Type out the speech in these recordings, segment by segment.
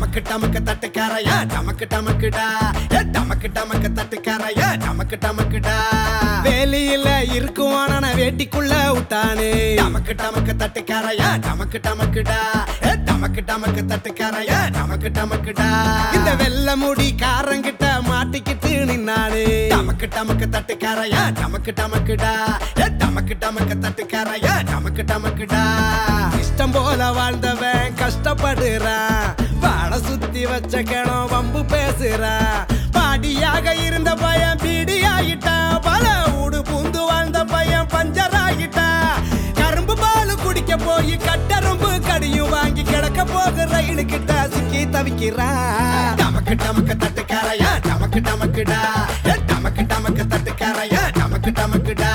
டமக்கு டமக்கு தட்டுக்காரையா டமக்கு டமக்குடா ஏ டமக்கு டமக்கு தட்டுக்காரையா டமக்கு டமக்குடா வேலியில இருக்குவான வேட்டிக்குள்ள விட்டானே டமக்கு டமக்கு தட்டுக்காரையா டமக்கு டமக்குடா ஏ டமக்கு டமக்கு தட்டுக்காரையா டமக்கு டமக்குடா இந்த வெள்ள முடி காரங்கிட்ட மாட்டிக்கிட்டு நின்னானே டமக்கு டமக்கு தட்டுக்காரையா டமக்கு டமக்குடா ஏ டமக்கு டமக்கு தட்டுக்காரையா டமக்கு டமக்குடா இஷ்டம் போல வாழ்ந்தவன் கஷ்டப்படுறான் வாழ சுத்தி வச்ச கிணம் வம்பு பேசுறான் பாடியாக இருந்த பையன் பீடியாகிட்டான் பல ஊடு பூந்து வாழ்ந்த பையன் பஞ்சர் ஆகிட்டான் கரும்பு பால் குடிக்க போய் கட்டரும்பு கடியும் வாங்கி கிடக்க போக ரயிலு கிட்ட சிக்கி தவிக்கிறான் டமக்கு டமக்கு தட்டுக்காரையா டமக்கு டமக்குடா ஏ டமக்கு டமக்கு தட்டுக்காரையா டமக்கு டமக்குடா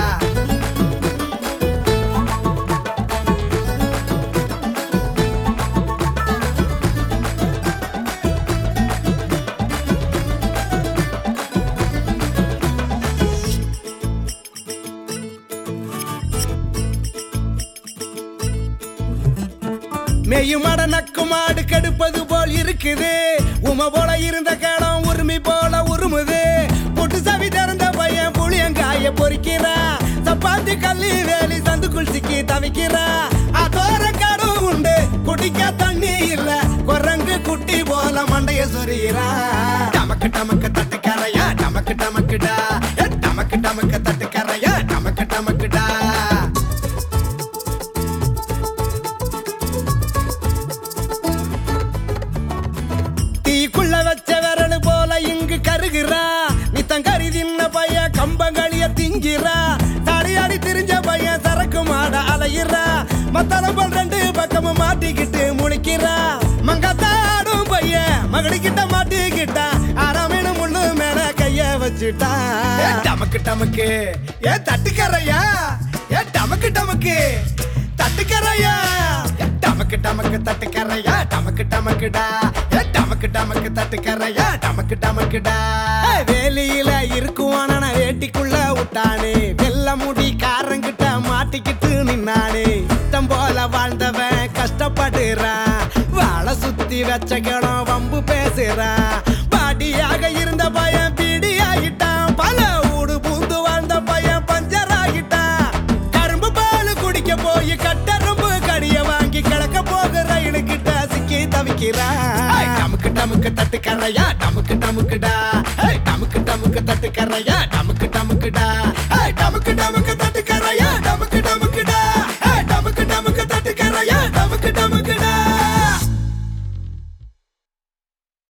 மெய்யுமட நக்கு மாடு கெடுப்பது போல் இருக்குது உம போல இருந்த கேடம் உரிமை போல உருமுது பொட்டு சவி திறந்த பையன் புளியங்காய பொறிக்கிறா சப்பாத்தி கல்லி வேலி சந்துக்குள் சிக்கி தவிக்கிறா அதோர கடும் உண்டு குடிக்க தண்ணி இல்ல குரங்கு குட்டி போல மண்டைய சொரிகிறா டமக்கு டமக்கு தட்டுக்காரையா டமக்கு டமக்குடா ஏ டமக்கு டமக்கு தட்டுக்காரையா டமக்கு டமக்குடா தீக்குள்ள வச்ச விரல் போல இங்கு கருகிறா நித்தம் கறி தின்ன பையன் கம்பங்களிய திங்கிறா தடையாடி திரிஞ்ச பையன் சரக்கு மாட அலையிறா மத்தளம்பல் ரெண்டு பக்கமும் மாட்டிக்கிட்டு முழிக்கிறா மங்கத்தாடும் பையன் மகளிக்கிட்ட மாட்டிக்கிட்டா அரமீனு முள்ளு மேல கைய வச்சுட்டா ஏ டமக்கு டமக்கு ஏ தட்டுக்காரையா ஏ டமக்கு டமக்கு தட்டுக்காரையா ஏ டமக்கு டமக்கு தட்டுக்காரையா டமக்கு டமக்குடா ஏ டமக்கு டமக்கு தட்டுக்காரையா டமக்கு டமக்குடா ஏய், வேலியில இருக்குவான வேட்டிக்குள்ள விட்டானே வெள்ள முடி காரங்கிட்ட மாட்டிக்கிட்டு நின்னானே இஷ்டம் போல வாழ்ந்தவன் கஷ்டப்படுறான் வாழ சுத்தி வச்ச கிணம் வம்பு பேசுறான் பாடியாக இருந்த பையன் பீடியாகிட்டான் பல ஊடு பூந்து வாழ்ந்த பையன் பஞ்சர் ஆகிட்டான் கரும்பு பால் குடிக்க போய் கட்டரும்பு கடிய வாங்கி கிடக்க போக ரயிலு கிட்ட சிக்கி தவிக்கிறான் ஏய், டமுக்கு டமுக்கு தட்டுக்காரையா டமுக்கு டமுக்குடா ஏய், டமுக்கு டமுக்கு தட்டுக்காரையா டமுக்கு டமுக்குடா ஏய், டமுக்கு டமுக்கு